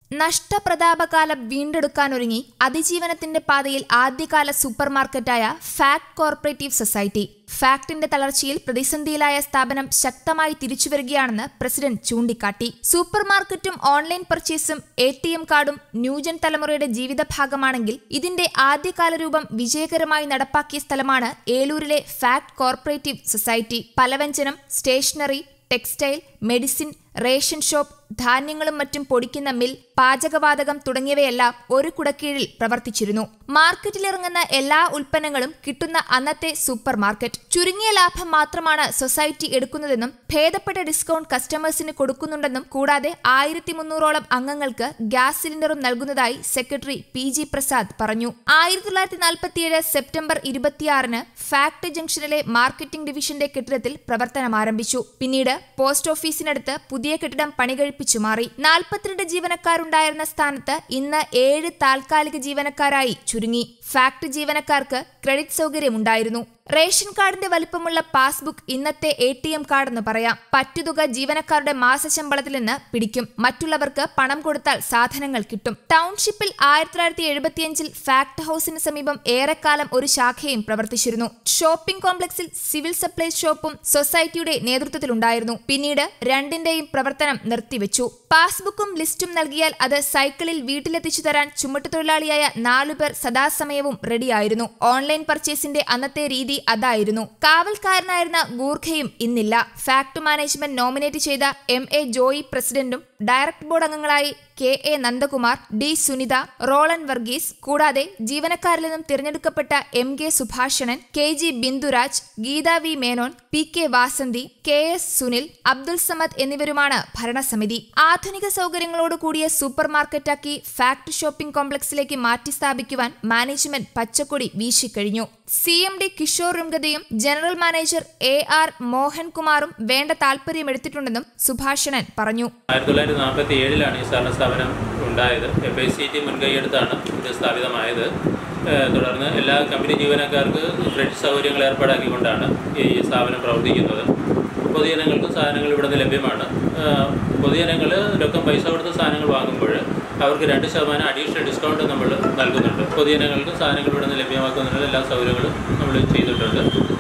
നഷ്ടപ്രതാപകാലം വീണ്ടെടുക്കാനൊരുങ്ങി അതിജീവനത്തിന്റെ പാതയിൽ ആദ്യകാല സൂപ്പർമാർക്കറ്റായ ഫാക്ട് കോർപ്പറേറ്റീവ് സൊസൈറ്റി ഫാക്ടിന്റെ തളർച്ചയിൽ പ്രതിസന്ധിയിലായ സ്ഥാപനം ശക്തമായി തിരിച്ചുവരികയാണെന്ന് പ്രസിഡന്റ് ചൂണ്ടിക്കാട്ടി സൂപ്പർമാർക്കറ്റും ഓൺലൈൻ പർച്ചേസും എ ടി എം കാർഡും ന്യൂജൻ തലമുറയുടെ ജീവിതഭാഗമാണെങ്കിൽ ഇതിന്റെ ആദ്യകാല രൂപം വിജയകരമായി നടപ്പാക്കിയ സ്ഥലമാണ് ഏലൂരിലെ ഫാക്ട് കോർപ്പറേറ്റീവ് സൊസൈറ്റി പലവ്യഞ്ജനം stationery textile medicine ration shop ധാന്യങ്ങളും മറ്റും പൊടിക്കുന്ന മിൽ പാചകവാതകം തുടങ്ങിയവയെല്ലാം ഒരു കുടക്കീഴിൽ പ്രവർത്തിച്ചിരുന്നു മാർക്കറ്റിലിറങ്ങുന്ന എല്ലാ ഉൽപ്പന്നങ്ങളും കിട്ടുന്ന അന്നത്തെ സൂപ്പർ മാർക്കറ്റ് ചുരുങ്ങിയ ലാഭം മാത്രമാണ് സൊസൈറ്റി എടുക്കുന്നതെന്നും ഭേദപ്പെട്ട ഡിസ്കൗണ്ട് കസ്റ്റമേഴ്സിന് കൊടുക്കുന്നുണ്ടെന്നും കൂടാതെ ആയിരത്തി മുന്നൂറോളം അംഗങ്ങൾക്ക് ഗ്യാസ് സിലിണ്ടറും നൽകുന്നതായി സെക്രട്ടറി പി ജി പ്രസാദ് പറഞ്ഞു ആയിരത്തി തൊള്ളായിരത്തി നാൽപ്പത്തിയേഴ് സെപ്റ്റംബർ ഇരുപത്തിയാറിന് ഫാക്ട് ജംഗ്ഷനിലെ മാർക്കറ്റിംഗ് ഡിവിഷന്റെ കെട്ടിടത്തിൽ പ്രവർത്തനം ആരംഭിച്ചു പിന്നീട് പോസ്റ്റ് ഓഫീസിനടുത്ത് പുതിയ കെട്ടിടം പണികഴിപ്പിച്ചു മാറി നാൽപ്പത്തിരണ്ട് ജീവനക്കാരുണ്ടായിരുന്ന സ്ഥാനത്ത് ഇന്ന് ഏഴ് താൽക്കാലിക ജീവനക്കാരായി ചുരുങ്ങി ഫാക്ട് ജീവനക്കാർക്ക് ക്രെഡിറ്റ് സൗകര്യമുണ്ടായിരുന്നു റേഷൻ കാർഡിന്റെ വലിപ്പമുള്ള പാസ്ബുക്ക് ഇന്നത്തെ എ ടി എം കാർഡെന്ന് പറയാം പറ്റുതുക ജീവനക്കാരുടെ മാസശമ്പളത്തിൽ നിന്ന് പിടിക്കും മറ്റുള്ളവർക്ക് പണം കൊടുത്താൽ സാധനങ്ങൾ കിട്ടും ടൗൺഷിപ്പിൽ ആയിരത്തി തൊള്ളായിരത്തി എഴുപത്തിയഞ്ചിൽ ഫാക്ട് ഹൌസിന് സമീപം ഏറെക്കാലം ഒരു ശാഖയും പ്രവർത്തിച്ചിരുന്നു ഷോപ്പിംഗ് കോംപ്ലക്സിൽ സിവിൽ സപ്ലൈസ് ഷോപ്പും സൊസൈറ്റിയുടെ നേതൃത്വത്തിലുണ്ടായിരുന്നു പിന്നീട് രണ്ടിന്റെയും പ്രവർത്തനം നിർത്തിവെച്ചു പാസ്ബുക്കും ലിസ്റ്റും നൽകിയാൽ അത് സൈക്കിളിൽ വീട്ടിലെത്തിച്ചു തരാൻ ചുമട്ടുതൊഴിലാളിയായ നാലുപേർ സദാസമയവും റെഡിയായിരുന്നു ഓൺലൈൻ പർച്ചേസിന്റെ അന്നത്തെ രീതി അതായിരുന്നു കാവൽക്കാരനായിരുന്ന ഗൂർഖയും ഇന്നില്ല ഫാക്ട് മാനേജ്മെന്റ് നോമിനേറ്റ് ചെയ്ത എം എ ജോയി പ്രസിഡന്റും ഡയറക്ടർ ബോർഡ് അംഗങ്ങളായി K A Nandakumar D Sunitha Rolan Varghese കൂടാതെ ജീവനക്കാരിൽ നിന്നും തിരഞ്ഞെടുക്കപ്പെട്ട M K Subhashanan K G Binduraj Geetha V Menon P K Vasanthi K S Sunil Abdul Samad എന്നിവരുമാണ് ഭരണസമിതി ആധുനിക സൗകര്യങ്ങളോട് കൂടിയ സൂപ്പർ മാർക്കറ്റാക്കി ഫാക്ട് ഷോപ്പിംഗ് കോംപ്ലക്സിലേക്ക് മാറ്റി സ്ഥാപിക്കുവാൻ മാനേജ്മെന്റ് പച്ചക്കൊടി വീശിക്കഴിഞ്ഞു C M D Kishore Rungta general manager A R മോഹൻകുമാറും വേണ്ട താൽപര്യമെടുത്തിട്ടുണ്ടെന്നും സുഭാഷണൻ പറഞ്ഞു ആയിരത്തി തൊള്ളായിരത്തി നാൽപ്പത്തി ഏഴിലാണ് ഈ സഹകരണ സ്ഥാപനം ഉണ്ടായത് എഫ് ഐ സി ടി മുൻകൈയെടുത്താണ് ഇത് സ്ഥാപിതമായത് ഏഹ് തുടർന്ന് എല്ലാ കമ്പനി ജീവനക്കാർക്ക് ക്രെഡിറ്റ് സൗകര്യങ്ങൾ ഏർപ്പാടാക്കിക്കൊണ്ടാണ് ഈ സ്ഥാപനം പ്രവർത്തിക്കുന്നത് പൊതുജനങ്ങൾക്കും സാധനങ്ങൾ ഇവിടെ നിന്ന് ലഭ്യമാണ് ഏഹ് പൊതുജനങ്ങൾ രൊക്കം പൈസ കൊടുത്ത സാധനങ്ങൾ വാങ്ങുമ്പോൾ അവർക്ക് രണ്ട് ശതമാനം അഡീഷണൽ ഡിസ്കൗണ്ട് നമ്മൾ നൽകുന്നുണ്ട് പൊതുജനങ്ങൾക്ക് സാധനങ്ങൾ ഇവിടെ നിന്ന് ലഭ്യമാക്കുന്നതിനുള്ള എല്ലാ സൗകര്യങ്ങളും നമ്മൾ ചെയ്തിട്ടുണ്ട്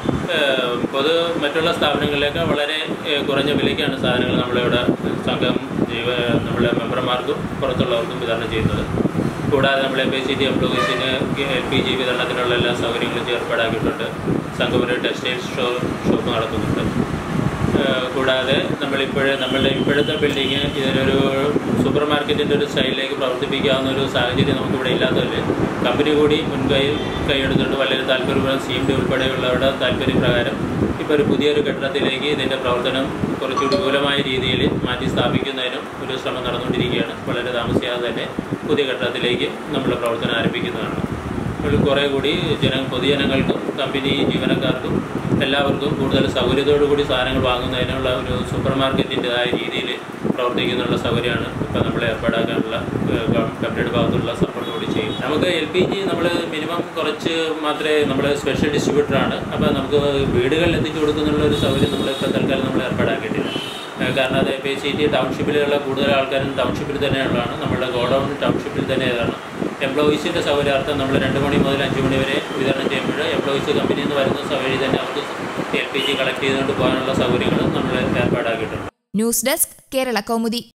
ഏഹ് പൊതു മറ്റുള്ള സ്ഥാപനങ്ങളിലേക്ക് വളരെ ഏഹ് കുറഞ്ഞ വിലയ്ക്കാണ് സാധനങ്ങൾ നമ്മളിവിടെ സംഘം ജീവ നമ്മളെ മെമ്പർമാർക്കും പുറത്തുള്ളവർക്കും വിതരണം ചെയ്യുന്നത് കൂടാതെ നമ്മൾ എം പി സി ടി എംപ്ലോയീസിന് എൽ പി ജി വിതരണത്തിനുള്ള എല്ലാ സൗകര്യങ്ങളും ഏർപ്പാടാക്കിയിട്ടുണ്ട് സംഘം ഒരു ടെക്സ്റ്റൈൽ ഷോ ഷോപ്പ് നടത്തുന്നുണ്ട് ഏഹ് കൂടാതെ നമ്മളിപ്പോഴേ നമ്മളുടെ ഇപ്പോഴത്തെ ബിൽഡിങ് ഇതിനൊരു സൂപ്പർ മാർക്കറ്റിൻ്റെ ഒരു സ്റ്റൈലിലേക്ക് പ്രവർത്തിപ്പിക്കാവുന്ന ഒരു സാഹചര്യം നമുക്കിവിടെ ഇല്ലാത്തതിൽ കമ്പനി കൂടി മുൻകൈ കൈയെടുത്തിട്ട് വളരെ താല്പര്യപ്രകാരം സി എം ഡി ഉൾപ്പെടെയുള്ളവരുടെ താല്പര്യപ്രകാരം ഇപ്പോൾ ഒരു പുതിയൊരു കെട്ടിടത്തിലേക്ക് ഇതിൻ്റെ പ്രവർത്തനം കുറച്ചുകൂടി വിപുലമായ രീതിയിൽ മാറ്റി സ്ഥാപിക്കുന്നതിനും ഒരു ശ്രമം നടന്നുകൊണ്ടിരിക്കുകയാണ് വളരെ താമസിയാതെ തന്നെ പുതിയ കെട്ടിടത്തിലേക്ക് നമ്മൾ പ്രവർത്തനം ആരംഭിക്കുന്നതാണ് ഒരു കുറേ കൂടി ജന പൊതുജനങ്ങൾക്കും കമ്പനി ജീവനക്കാർക്കും എല്ലാവർക്കും കൂടുതൽ സൗകര്യത്തോടു കൂടി സാധനങ്ങൾ വാങ്ങുന്നതിനുള്ള ഒരു സൂപ്പർ മാർക്കറ്റിൻ്റെതായ രീതിയിൽ പ്രവർത്തിക്കുന്നുള്ള സൗകര്യമാണ് ഇപ്പോൾ നമ്മൾ ഏർപ്പാടാക്കാനുള്ള ഏഹ്, ഗവ- കമ്പനിയുടെ ഭാഗത്തുള്ള സപ്പോർട്ട് കൂടി ചെയ്യും നമുക്ക് എൽ പി ജി നമ്മൾ മിനിമം കുറച്ച് മാത്രമേ നമ്മൾ സ്പെഷ്യൽ ഡിസ്ട്രിബ്യൂട്ടറാണ് അപ്പോൾ നമുക്ക് വീടുകളിൽ എത്തിച്ചു കൊടുക്കുന്നുള്ള ഒരു സൗകര്യം നമ്മൾ ഇപ്പോൾ തൽക്കാലം നമ്മൾ ഏർപ്പാടാക്കിയിട്ടില്ല ഏഹ്, കാരണം അത് എ സി ടി ടൗൺഷിപ്പിലുള്ള കൂടുതൽ ആൾക്കാരും ടൗൺഷിപ്പിൽ തന്നെയുള്ളതാണ് നമ്മുടെ ഗോഡൗൺ ടൗൺഷിപ്പിൽ തന്നെയാണ് എംപ്ലോയീസിൻ്റെ സൗകര്യാർത്ഥം നമ്മൾ രണ്ട് മണി മുതൽ അഞ്ച് മണി വരെ വിതരണം ചെയ്യുമ്പോൾ എംപ്ലോയീസ് കമ്പനിയിൽ നിന്ന് വരുന്ന വഴി തന്നെ അവർക്ക് എൽ പി ജി കളക്ട് ചെയ്തുകൊണ്ട് പോകാനുള്ള സൗകര്യങ്ങളും നമ്മൾ ഏർപ്പാടാക്കിയിട്ടുണ്ട് ന്യൂസ് ഡെസ്ക് കേരള കൗമുദി